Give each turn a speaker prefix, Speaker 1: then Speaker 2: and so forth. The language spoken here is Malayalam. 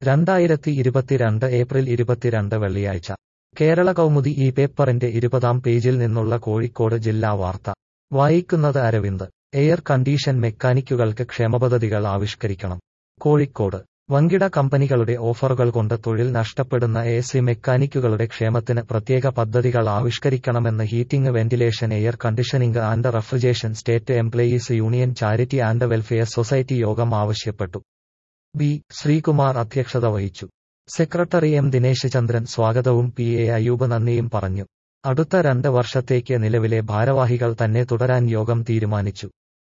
Speaker 1: രണ്ടായിരത്തി ഇരുപത്തിരണ്ട് ഏപ്രിൽ ഇരുപത്തിരണ്ട് വെള്ളിയാഴ്ച കേരള കൗമുദി ഈ പേപ്പറിന്റെ ഇരുപതാം പേജിൽ നിന്നുള്ള കോഴിക്കോട് ജില്ലാ വാർത്ത വായിക്കുന്നത് അരവിന്ദ് എയർ കണ്ടീഷൻ മെക്കാനിക്കുകൾക്ക് ക്ഷേമപദ്ധതികൾ ആവിഷ്കരിക്കണം കോഴിക്കോട് വൻകിട കമ്പനികളുടെ ഓഫറുകൾ കൊണ്ട് തൊഴിൽ നഷ്ടപ്പെടുന്ന എ സി മെക്കാനിക്കുകളുടെ ക്ഷേമത്തിന് പ്രത്യേക പദ്ധതികൾ ആവിഷ്കരിക്കണമെന്ന് heating ventilation air conditioning and refrigeration state employees union charity and welfare society യോഗം ആവശ്യപ്പെട്ടു ബി ശ്രീകുമാർ അധ്യക്ഷത വഹിച്ചു സെക്രട്ടറി എം ദിനേശ് ചന്ദ്രൻ സ്വാഗതവും പി എ അയൂബ് നന്ദിയും പറഞ്ഞു അടുത്ത രണ്ട് വർഷത്തേക്ക് നിലവിലെ ഭാരവാഹികൾ തന്നെ തുടരാൻ യോഗം തീരുമാനിച്ചു